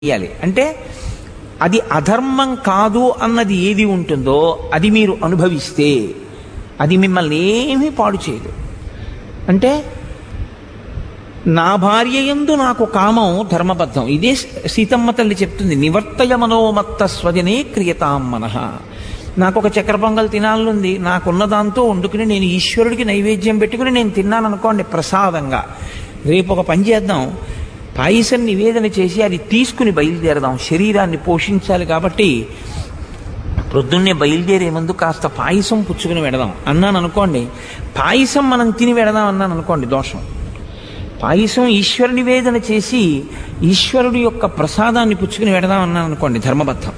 చేయాలి అంటే అది అధర్మం కాదు అన్నది ఏది ఉంటుందో అది మీరు అనుభవిస్తే అది మిమ్మల్ని ఏమీ పాడు చేయదు అంటే నా భార్య యందు నాకు కామం ధర్మబద్ధం ఇదే సీతమ్మ తల్లి చెప్తుంది నివర్తయ మనోమత్త స్వజనే క్రియతాం మనః నాకు ఒక చక్కెర పొంగల్ తినాలనుంది నాకున్న దాంతో వండుకుని నేను ఈశ్వరుడికి నైవేద్యం పెట్టుకుని నేను తిన్నాను అనుకోండి ప్రసాదంగా రేపు ఒక పని చేద్దాం పాయసం నివేదన చేసి అది తీసుకుని బయలుదేరదాం శరీరాన్ని పోషించాలి కాబట్టి ప్రొద్దున్నే బయలుదేరే ముందు కాస్త పాయసం పుచ్చుకుని వెడదాం అన్నాను అనుకోండి పాయసం మనం తిని వెడదాం అన్నాను అనుకోండి దోషం పాయసం ఈశ్వర నివేదన చేసి ఈశ్వరుడి యొక్క ప్రసాదాన్ని పుచ్చుకుని వెడదాం అన్నాను అనుకోండి ధర్మబద్ధం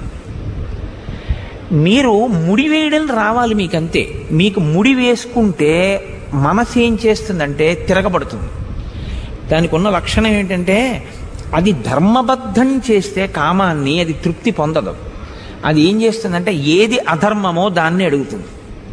మీరు ముడి వేయడం రావాలి మీకు అంతే మీకు ముడి వేసుకుంటే మనసు ఏం చేస్తుందంటే తిరగబడుతుంది దానికి ఉన్న లక్షణం ఏంటంటే అది ధర్మబద్ధం చేస్తే కామాన్ని అది తృప్తి పొందదు అది ఏం చేస్తుందంటే ఏది అధర్మమో దాన్ని అడుగుతుంది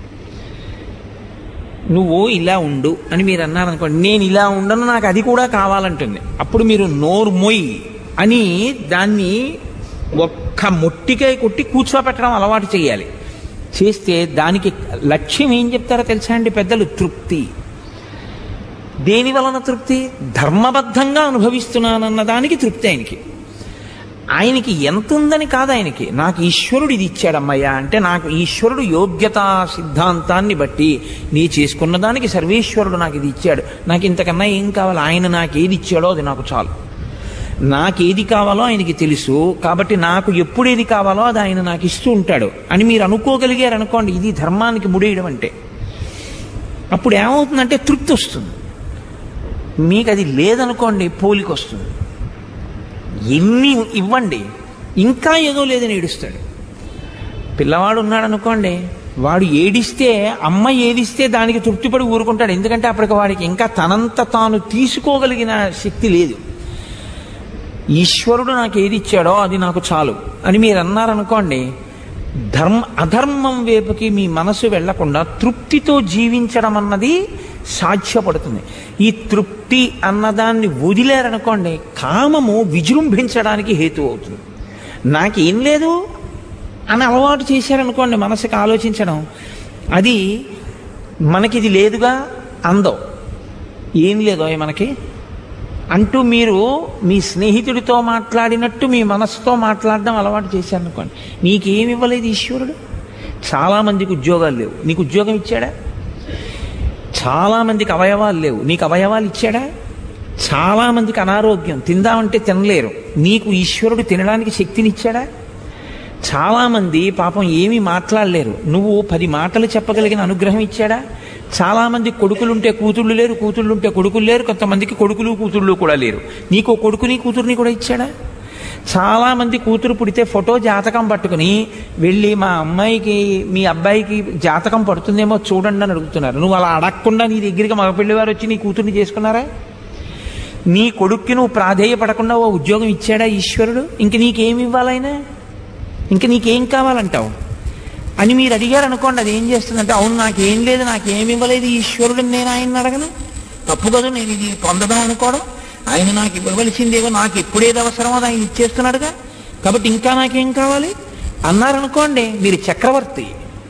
నువ్వు ఇలా ఉండు అని మీరు అన్నారనుకోండి నేను ఇలా ఉండను నాకు అది కూడా కావాలంటుంది అప్పుడు మీరు నోరు మొయ్ అని దాన్ని ఒక్క మొట్టికాయ కొట్టి కూర్చోపెట్టడం అలవాటు చేయాలి చేస్తే దానికి లక్ష్యం ఏం చెప్తారో తెలుసా అండి పెద్దలు తృప్తి దేని వలన తృప్తి ధర్మబద్ధంగా అనుభవిస్తున్నానన్న దానికి తృప్తి ఆయనకి ఆయనకి ఎంత ఉందని కాదు ఆయనకి నాకు ఈశ్వరుడు ఇది ఇచ్చాడమ్మయ్యా అంటే నాకు ఈశ్వరుడు యోగ్యతా సిద్ధాంతాన్ని బట్టి నీ చేసుకున్న దానికి సర్వేశ్వరుడు నాకు ఇది ఇచ్చాడు నాకు ఇంతకన్నా ఏం కావాలి ఆయన నాకు ఏది ఇచ్చాడో అది నాకు చాలు నాకేది కావాలో ఆయనకి తెలుసు కాబట్టి నాకు ఎప్పుడు ఏది కావాలో అది ఆయన నాకు ఇస్తూ ఉంటాడు అని మీరు అనుకోగలిగారు అనుకోండి ఇది ధర్మానికి ముడేయడం అంటే అప్పుడు ఏమవుతుందంటే తృప్తి వస్తుంది మీకు అది లేదనుకోండి పోలిక వస్తుంది ఎన్ని ఇవ్వండి ఇంకా ఏదో లేదని ఏడుస్తాడు పిల్లవాడు ఉన్నాడు అనుకోండి వాడు ఏడిస్తే అమ్మ ఏడిస్తే దానికి తృప్తిపడి ఊరుకుంటాడు ఎందుకంటే అప్పటికి వాడికి ఇంకా తనంత తాను తీసుకోగలిగిన శక్తి లేదు ఈశ్వరుడు నాకు ఏది ఇచ్చాడో అది నాకు చాలు అని మీరు అన్నారనుకోండి ధర్మ అధర్మం వైపుకి మీ మనసు వెళ్లకుండా తృప్తితో జీవించడం అన్నది సాధ్యపడుతుంది ఈ తృప్తి అన్నదాన్ని వదిలేరనుకోండి కామము విజృంభించడానికి హేతు అవుతుంది నాకేం లేదు అని అలవాటు చేశారనుకోండి మనసుకి ఆలోచించడం అది మనకిది లేదుగా అందం ఏం లేదో మనకి అంటూ మీరు మీ స్నేహితుడితో మాట్లాడినట్టు మీ మనసుతో మాట్లాడడం అలవాటు చేశారనుకోండి నీకేమి ఇవ్వలేదు ఈశ్వరుడు చాలామందికి ఉద్యోగాలు లేవు నీకు ఉద్యోగం ఇచ్చాడా చాలామందికి అవయవాలు లేవు నీకు అవయవాలు ఇచ్చాడా చాలామందికి అనారోగ్యం తిందామంటే తినలేరు నీకు ఈశ్వరుడు తినడానికి శక్తినిచ్చాడా చాలామంది పాపం ఏమీ మాట్లాడలేరు నువ్వు పది మాటలు చెప్పగలిగిన అనుగ్రహం ఇచ్చాడా చాలామంది కొడుకులుంటే కూతుళ్ళు లేరు కూతుళ్ళుంటే కొడుకులు లేరు కొంతమందికి కొడుకులు కూతుళ్ళు కూడా లేరు నీకు కొడుకుని కూతుర్ని కూడా ఇచ్చాడా చాలామంది కూతురు పుడితే ఫోటో జాతకం పట్టుకుని వెళ్ళి మా అమ్మాయికి మీ అబ్బాయికి జాతకం పడుతుందేమో చూడండి అని అడుగుతున్నారు నువ్వు అలా అడగకుండా నీ దగ్గరికి మగపిల్లి వారు వచ్చి నీ కూతుర్ని చేసుకున్నారా నీ కొడుక్కి నువ్వు ప్రాధేయపడకుండా ఓ ఉద్యోగం ఇచ్చాడా ఈశ్వరుడు ఇంక నీకేమి ఇవ్వాలైనా ఇంక నీకేం కావాలంటావు అని మీరు అడిగారు అనుకోండి అది ఏం చేస్తుందంటే అవును నాకేం లేదు నాకేమి ఇవ్వలేదు ఈశ్వరుడు నేను ఆయన్ని అడగను తప్పు కదా నేను ఇది పొందదాం అనుకోవడం ఆయన నాకు ఇవ్వవలసిందేవో నాకు ఎప్పుడేది అవసరమో అది ఆయన ఇచ్చేస్తున్నాడుగా కాబట్టి ఇంకా నాకేం కావాలి అన్నారనుకోండి మీరు చక్రవర్తి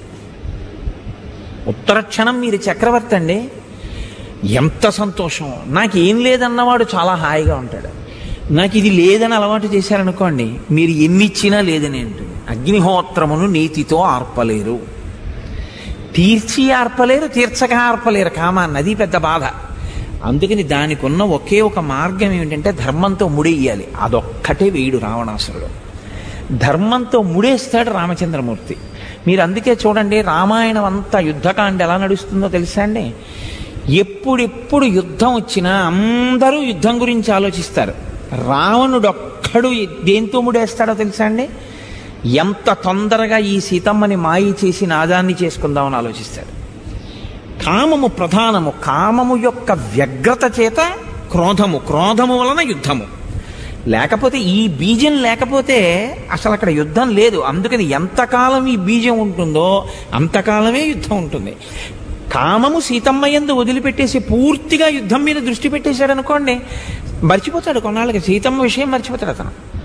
ఉత్తర క్షణం మీరు చక్రవర్తి అండి ఎంత సంతోషం నాకు ఏం లేదన్నవాడు చాలా హాయిగా ఉంటాడు నాకు ఇది లేదని అలవాటు చేశారనుకోండి మీరు ఎన్ని ఇచ్చినా లేదని ఉంటుంది అగ్నిహోత్రమును నీతితో ఆర్పలేరు తీర్చి ఆర్పలేరు తీర్చక ఆర్పలేరు కామాన్ని అది పెద్ద బాధ అందుకని దానికి ఉన్న ఒకే ఒక మార్గం ఏమిటంటే ధర్మంతో ముడేయాలి అదొక్కటే వేయుడు రావణాసురుడు ధర్మంతో ముడేస్తాడు రామచంద్రమూర్తి మీరు అందుకే చూడండి రామాయణం అంతా యుద్ధకాండ ఎలా నడుస్తుందో తెలుసా అండి ఎప్పుడెప్పుడు యుద్ధం వచ్చినా అందరూ యుద్ధం గురించి ఆలోచిస్తారు రావణుడొక్కడు దేంతో ముడేస్తాడో తెలుసా అండి ఎంత తొందరగా ఈ సీతమ్మని మాయి చేసి నాదాన్ని చేసుకుందామని ఆలోచిస్తాడు కామము ప్రధానము కామము యొక్క వ్యగ్రత చేత క్రోధము క్రోధము వలన యుద్ధము లేకపోతే ఈ బీజం లేకపోతే అసలు అక్కడ యుద్ధం లేదు అందుకని ఎంతకాలం ఈ బీజం ఉంటుందో అంతకాలమే యుద్ధం ఉంటుంది కామము సీతమ్మ యందు వదిలిపెట్టేసి పూర్తిగా యుద్ధం మీద దృష్టి పెట్టేశాడు అనుకోండి మర్చిపోతాడు కొన్నాళ్ళకి సీతమ్మ విషయం మర్చిపోతాడు అతను